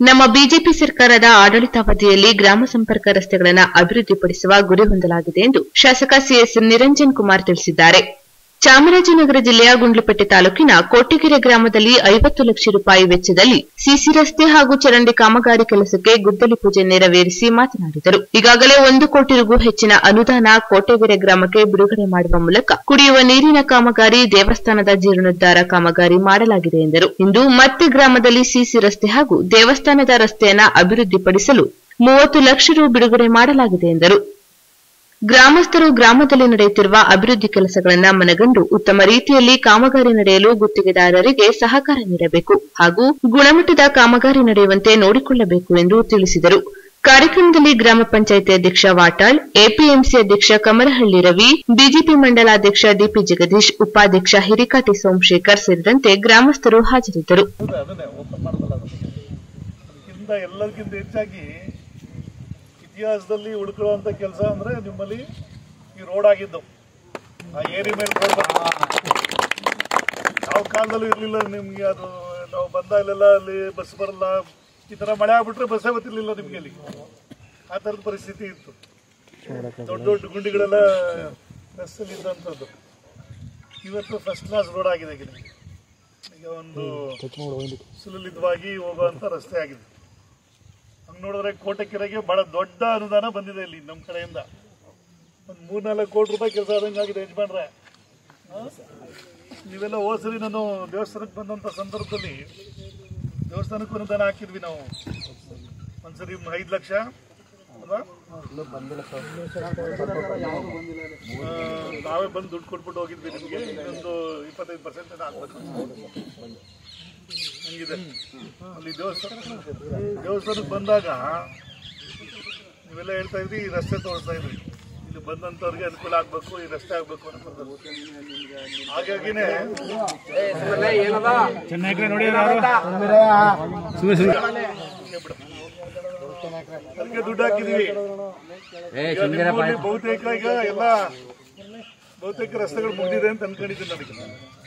ನಮ್ಮ ಬಿಜೆಪಿ ಸರ್ಕಾರದ ಆಡಳಿತಾವಧಿಯಲ್ಲಿ ಗ್ರಾಮ ಸಂಪರ್ಕ ರಸ್ತೆಗಳನ್ನು ಅಭಿವೃದ್ಧಿಪಡಿಸುವ ಗುರಿ ಹೊಂದಲಾಗಿದೆ ಎಂದು ಶಾಸಕ ಸಿಎಸ್ ನಿರಂಜನ್ ಕುಮಾರ್ ತಿಳಿಸಿದ್ದಾರೆ ಚಾಮರಾಜನಗರ ಜಿಲ್ಲೆಯ ಗುಂಡ್ಲುಪೇಟೆ ತಾಲೂಕಿನ ಕೋಟೆಗೆರೆ ಗ್ರಾಮದಲ್ಲಿ ಐವತ್ತು ಲಕ್ಷ ರೂಪಾಯಿ ವೆಚ್ಚದಲ್ಲಿ ಸಿಸಿ ರಸ್ತೆ ಹಾಗೂ ಚರಂಡಿ ಕಾಮಗಾರಿ ಕೆಲಸಕ್ಕೆ ಗುದ್ದಲಿ ಪೂಜೆ ನೆರವೇರಿಸಿ ಮಾತನಾಡಿದರು ಈಗಾಗಲೇ ಒಂದು ಕೋಟಿಗೂ ಹೆಚ್ಚಿನ ಅನುದಾನ ಕೋಟೆಗೆರೆ ಗ್ರಾಮಕ್ಕೆ ಬಿಡುಗಡೆ ಮಾಡುವ ಮೂಲಕ ಕುಡಿಯುವ ನೀರಿನ ಕಾಮಗಾರಿ ದೇವಸ್ಥಾನದ ಜೀರ್ಣೋದ್ಧಾರ ಕಾಮಗಾರಿ ಮಾಡಲಾಗಿದೆ ಎಂದರು ಇಂದು ಮತ್ತೆ ಗ್ರಾಮದಲ್ಲಿ ಸಿಸಿ ರಸ್ತೆ ಹಾಗೂ ದೇವಸ್ಥಾನದ ರಸ್ತೆಯನ್ನ ಅಭಿವೃದ್ಧಿಪಡಿಸಲು ಮೂವತ್ತು ಲಕ್ಷ ರು ಬಿಡುಗಡೆ ಮಾಡಲಾಗಿದೆ ಎಂದರು ಗ್ರಾಮಸ್ಥರು ಗ್ರಾಮದಲ್ಲಿ ನಡೆಯುತ್ತಿರುವ ಅಭಿವೃದ್ಧಿ ಕೆಲಸಗಳನ್ನು ಮನಗಂಡು ಉತ್ತಮ ರೀತಿಯಲ್ಲಿ ಕಾಮಗಾರಿ ನಡೆಯಲು ಗುತ್ತಿಗೆದಾರರಿಗೆ ಸಹಕಾರ ನೀಡಬೇಕು ಹಾಗೂ ಗುಣಮಟ್ಟದ ಕಾಮಗಾರಿ ನಡೆಯುವಂತೆ ನೋಡಿಕೊಳ್ಳಬೇಕು ಎಂದು ತಿಳಿಸಿದರು ಕಾರ್ಯಕ್ರಮದಲ್ಲಿ ಗ್ರಾಮ ಪಂಚಾಯಿತಿ ಅಧ್ಯಕ್ಷ ವಾಟಾಳ್ ಎಪಿಎಂಸಿ ಅಧ್ಯಕ್ಷ ಕಮರಹಳ್ಳಿ ರವಿ ಬಿಜೆಪಿ ಮಂಡಲಾಧ್ಯಕ್ಷ ಡಿಪಿ ಜಗದೀಶ್ ಉಪಾಧ್ಯಕ್ಷ ಹಿರಿಕಾಟಿ ಸೋಮಶೇಖರ್ ಸೇರಿದಂತೆ ಗ್ರಾಮಸ್ಥರು ಹಾಜರಿದ್ದರು ಹೌದು ಅದನ್ನೇ ಓಪನ್ ಮಾಡೋದಲ್ಲ ಅದು ಅದಕ್ಕಿಂತ ಎಲ್ಲದಕ್ಕಿಂತ ಹೆಚ್ಚಾಗಿ ಇತಿಹಾಸದಲ್ಲಿ ಉಳ್ಕೊಳ್ಳುವಂಥ ಕೆಲಸ ಅಂದರೆ ನಿಮ್ಮಲ್ಲಿ ಈ ರೋಡ್ ಆಗಿದ್ದು ಆ ಏರಿ ಮೇಲೆ ರೋಡ್ ಯಾವ ಕಾಲದಲ್ಲೂ ಇರಲಿಲ್ಲ ನಿಮಗೆ ಅದು ನಾವು ಬಂದಾಗಲೆಲ್ಲ ಅಲ್ಲಿ ಬಸ್ ಬರಲ್ಲ ಈ ಥರ ಮಳೆ ಆಗ್ಬಿಟ್ರೆ ಬಸ್ಸೇ ಗೊತ್ತಿರಲಿಲ್ಲ ನಿಮಗೆ ಅಲ್ಲಿ ಆ ಥರದ ಪರಿಸ್ಥಿತಿ ಇತ್ತು ದೊಡ್ಡ ದೊಡ್ಡ ಗುಂಡಿಗಳೆಲ್ಲ ಬಸ್ಸಲ್ಲಿ ಇದ್ದಂಥದ್ದು ಇವತ್ತು ಫಸ್ಟ್ ಕ್ಲಾಸ್ ರೋಡ್ ಆಗಿದೆ ಈಗ ನಿಮಗೆ ಈಗ ಒಂದು ಸುಲಲಿತವಾಗಿ ಹೋಗುವಂತ ರಸ್ತೆ ಆಗಿದೆ ಹಂಗೆ ನೋಡಿದ್ರೆ ಕೋಟೆಕೆರೆಗೆ ಬಹಳ ದೊಡ್ಡ ಅನುದಾನ ಬಂದಿದೆ ಇಲ್ಲಿ ನಮ್ಮ ಕಡೆಯಿಂದ ಒಂದು ಮೂರ್ನಾಲ್ಕು ಕೋಟಿ ರೂಪಾಯಿ ಕೆಲಸ ಆದಂಗೆ ಆಗಿದೆ ಯಜಮಾನ್ರೆ ಆ? ನೀವೆಲ್ಲ ಹೋದ್ಸರಿ ನಾನು ದೇವಸ್ಥಾನಕ್ಕೆ ಬಂದಂಥ ಸಂದರ್ಭದಲ್ಲಿ ದೇವಸ್ಥಾನಕ್ಕೂ ಅನುದಾನ ಹಾಕಿದ್ವಿ ನಾವು ಒಂದ್ಸರಿ ಐದು ಲಕ್ಷ ಅಲ್ವಾ ಆ, ನಾವೇ ಬಂದು ದುಡ್ಡು ಕೊಟ್ಬಿಟ್ಟು ಹೋಗಿದ್ವಿ ನಿಮಗೆ ಇನ್ನೊಂದು ಇಪ್ಪತ್ತೈದು ಪರ್ಸೆಂಟ್ ಹಾಕ್ಬೇಕು ಹಂಗಿದೆ ಅಲ್ಲಿ ದೇವಸ್ಥಾನ ದೇವಸ್ಥಾನಕ್ಕೆ ಬಂದಾಗ ನೀವೆಲ್ಲ ಹೇಳ್ತಾ ಇದ್ರಿ ಈ ರಸ್ತೆ ತೋರಿಸ್ತಾ ಇದ್ರಿ ಇಲ್ಲಿ ಬಂದಂಥವ್ರಿಗೆ ಅನುಕೂಲ ಆಗಬೇಕು ಈ ರಸ್ತೆ ಆಗಬೇಕು ಅನ್ನೋದು ಹಾಗಾಗಿನೇ ಅದಕ್ಕೆ ದುಡ್ಡು ಹಾಕಿದೀವಿ ಈಗ ನಿಮ್ಮೂರಲ್ಲಿ ಬಹುತೇಕ ಈಗ ಎಲ್ಲ ಬಹುತೇಕ ರಸ್ತೆಗಳು ಮುಗಿದಿದೆ ಅಂತ ಅನ್ಕೊಂಡಿದ್ದೀನಿ ನನಗೆ